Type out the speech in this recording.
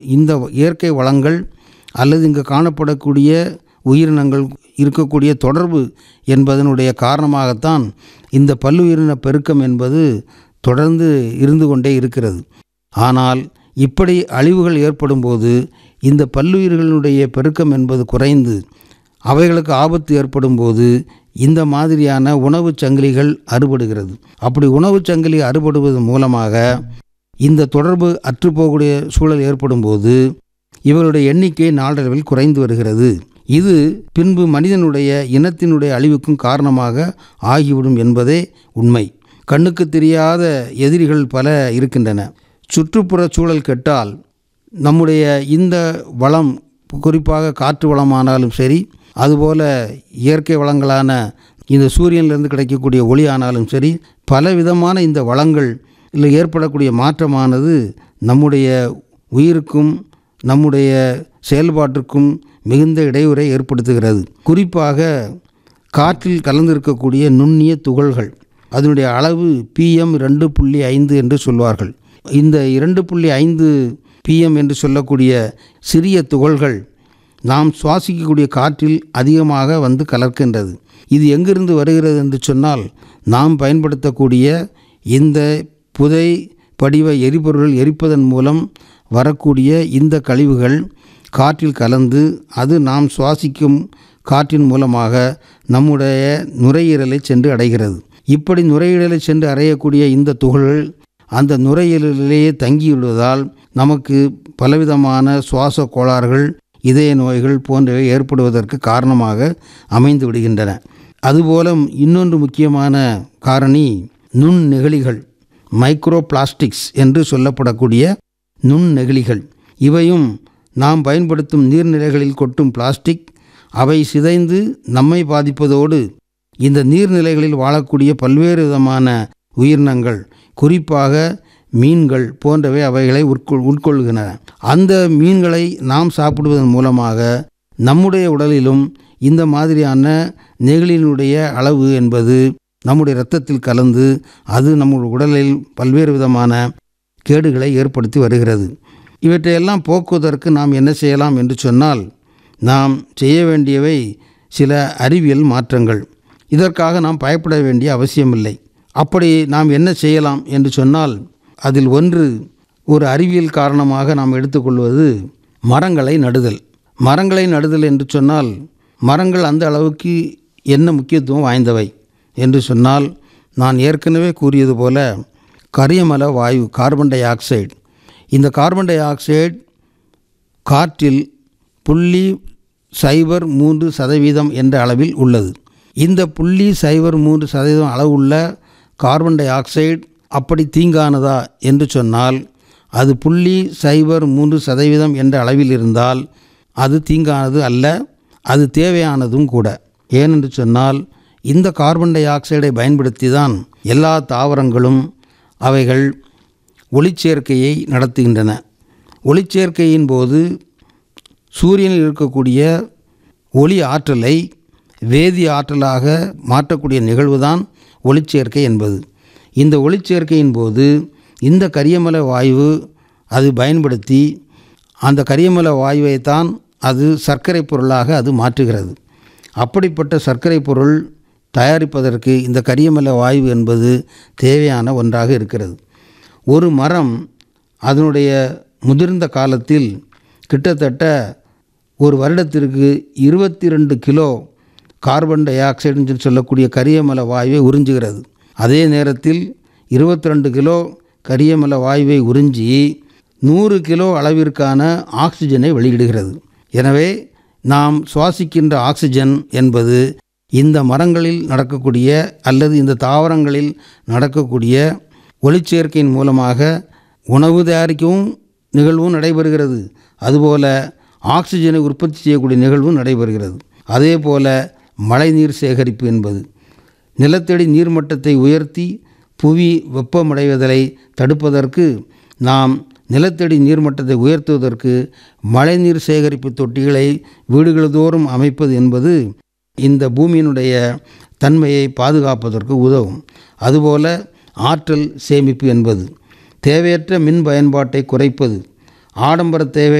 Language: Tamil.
இந்த இயற்கை வளங்கள் அல்லது இங்கு காணப்படக்கூடிய உயிரினங்கள் இருக்கக்கூடிய தொடர்பு என்பதனுடைய காரணமாகத்தான் இந்த பல்லுயிரின பெருக்கம் என்பது தொடர்ந்து இருந்து கொண்டே இருக்கிறது ஆனால் இப்படி அழிவுகள் ஏற்படும்போது இந்த பல்லுயிர்களுடைய பெருக்கம் என்பது குறைந்து அவைகளுக்கு ஆபத்து ஏற்படும் போது இந்த மாதிரியான உணவுச் சங்கிலிகள் அறுபடுகிறது அப்படி உணவுச் சங்கிலி அறுபடுவது மூலமாக இந்த தொடர்பு அற்றுப்போகக்கூடிய சூழல் ஏற்படும் போது இவர்களுடைய எண்ணிக்கை நாளடைவில் குறைந்து வருகிறது இது பின்பு மனிதனுடைய இனத்தினுடைய அழிவுக்கும் காரணமாக ஆகிவிடும் என்பதே உண்மை கண்ணுக்கு தெரியாத எதிரிகள் பல இருக்கின்றன சுற்றுப்புற சூழல் கெட்டால் நம்முடைய இந்த வளம் குறிப்பாக காற்று வளமானாலும் சரி அதுபோல இயற்கை வளங்களான இந்த சூரியனிலிருந்து கிடைக்கக்கூடிய ஒளி ஆனாலும் சரி பலவிதமான இந்த வளங்கள் இல்லை ஏற்படக்கூடிய மாற்றமானது நம்முடைய உயிருக்கும் நம்முடைய செயல்பாட்டிற்கும் மிகுந்த இடையூறை ஏற்படுத்துகிறது குறிப்பாக காற்றில் கலந்திருக்கக்கூடிய நுண்ணிய துகள்கள் அதனுடைய அளவு பிஎம் ரெண்டு புள்ளி ஐந்து என்று சொல்வார்கள் இந்த இரண்டு புள்ளி ஐந்து பிஎம் என்று சொல்லக்கூடிய சிறிய துகள்கள் நாம் சுவாசிக்கக்கூடிய காற்றில் அதிகமாக வந்து கலர்க்கின்றது இது எங்கிருந்து வருகிறது என்று சொன்னால் நாம் பயன்படுத்தக்கூடிய இந்த புதை படிவ எரிபொருள் எரிப்பதன் மூலம் வரக்கூடிய இந்த கழிவுகள் காற்றில் கலந்து அது நாம் சுவாசிக்கும் காற்றின் மூலமாக நம்முடைய நுரையீரலை சென்று அடைகிறது இப்படி நுரையீரலை சென்று அடையக்கூடிய இந்த துகள்கள் அந்த நுரையீரலிலேயே தங்கியுள்ளதால் நமக்கு பலவிதமான சுவாச கோளாறுகள் இதய நோய்கள் போன்றவை ஏற்படுவதற்கு காரணமாக அமைந்து விடுகின்றன அதுபோல இன்னொன்று முக்கியமான காரணி நுண் நெகிழிகள் மைக்ரோ பிளாஸ்டிக்ஸ் என்று சொல்லப்படக்கூடிய நுண் நெகிழிகள் இவையும் நாம் பயன்படுத்தும் நீர்நிலைகளில் கொட்டும் பிளாஸ்டிக் அவை சிதைந்து நம்மை பாதிப்பதோடு இந்த நீர்நிலைகளில் வாழக்கூடிய பல்வேறு விதமான உயிரினங்கள் குறிப்பாக மீன்கள் போன்றவை அவைகளை உட்கொள் உட்கொள்கின்றன அந்த மீன்களை நாம் சாப்பிடுவதன் மூலமாக நம்முடைய உடலிலும் இந்த மாதிரியான நெகிழினுடைய அளவு என்பது நம்முடைய இரத்தத்தில் கலந்து அது நம்முடைய உடலில் பல்வேறு விதமான கேடுகளை ஏற்படுத்தி வருகிறது இவற்றையெல்லாம் போக்குவதற்கு நாம் என்ன செய்யலாம் என்று சொன்னால் நாம் செய்ய வேண்டியவை சில அறிவியல் மாற்றங்கள் இதற்காக நாம் பயப்பட வேண்டிய அவசியமில்லை அப்படி நாம் என்ன செய்யலாம் என்று சொன்னால் அதில் ஒன்று ஒரு அறிவியல் காரணமாக நாம் எடுத்துக்கொள்வது மரங்களை நடுதல் மரங்களை நடுதல் என்று சொன்னால் மரங்கள் அந்த அளவுக்கு என்ன முக்கியத்துவம் வாய்ந்தவை என்று சொன்னால் நான் ஏற்கனவே கூறியது போல கரியமல வாயு கார்பன் டை ஆக்சைடு இந்த கார்பன் டை ஆக்சைடு காற்றில் புள்ளி சைபர் மூன்று சதவீதம் என்ற அளவில் உள்ளது இந்த புள்ளி சைபர் மூன்று சதவீதம் அளவுள்ள கார்பன் டை ஆக்சைடு அப்படி தீங்கானதா என்று சொன்னால் அது புள்ளி சைபர் மூன்று சதவீதம் என்ற அளவில் இருந்தால் அது தீங்கானது அல்ல அது தேவையானதும் கூட ஏனென்று சொன்னால் இந்த கார்பன் டை ஆக்சைடை பயன்படுத்தி தான் எல்லா தாவரங்களும் அவைகள் ஒளிச்சேர்க்கையை நடத்துகின்றன ஒளிச்சேர்க்கையின் போது சூரியனில் இருக்கக்கூடிய ஒளி ஆற்றலை வேதி ஆற்றலாக மாற்றக்கூடிய நிகழ்வுதான் ஒளிச்சேர்க்கை என்பது இந்த ஒளிச்சேர்க்கையின் போது இந்த கரியமல வாயு அது பயன்படுத்தி அந்த கரியமல வாயுவைத்தான் அது சர்க்கரை பொருளாக அது மாற்றுகிறது அப்படிப்பட்ட சர்க்கரை பொருள் தயாரிப்பதற்கு இந்த கரியமல வாயு என்பது தேவையான ஒன்றாக இருக்கிறது ஒரு மரம் அதனுடைய முதிர்ந்த காலத்தில் கிட்டத்தட்ட ஒரு வருடத்திற்கு இருபத்தி ரெண்டு கிலோ கார்பன் டை ஆக்சைடுன்னு சொல்லக்கூடிய கரியமல வாயுவை உறிஞ்சுகிறது அதே நேரத்தில் இருபத்தி ரெண்டு கிலோ கரியமல வாயுவை உறிஞ்சி நூறு கிலோ அளவிற்கான ஆக்சிஜனை வெளியிடுகிறது எனவே நாம் சுவாசிக்கின்ற ஆக்சிஜன் என்பது இந்த மரங்களில் நடக்கக்கூடிய அல்லது இந்த தாவரங்களில் நடக்கக்கூடிய ஒளிச்சேர்க்கையின் மூலமாக உணவு தயாரிக்கவும் நிகழ்வும் நடைபெறுகிறது அதுபோல ஆக்சிஜனை உற்பத்தி செய்யக்கூடிய நிகழ்வும் நடைபெறுகிறது அதே போல மழைநீர் சேகரிப்பு என்பது நிலத்தடி நீர்மட்டத்தை உயர்த்தி புவி வெப்பமடைவதை தடுப்பதற்கு நாம் நிலத்தடி நீர்மட்டத்தை உயர்த்துவதற்கு மழைநீர் சேகரிப்பு தொட்டிகளை வீடுகள் தோறும் அமைப்பது என்பது இந்த பூமியினுடைய தன்மையை பாதுகாப்பதற்கு உதவும் அதுபோல ஆற்றல் சேமிப்பு என்பது தேவையற்ற மின் பயன்பாட்டை குறைப்பது ஆடம்பர தேவை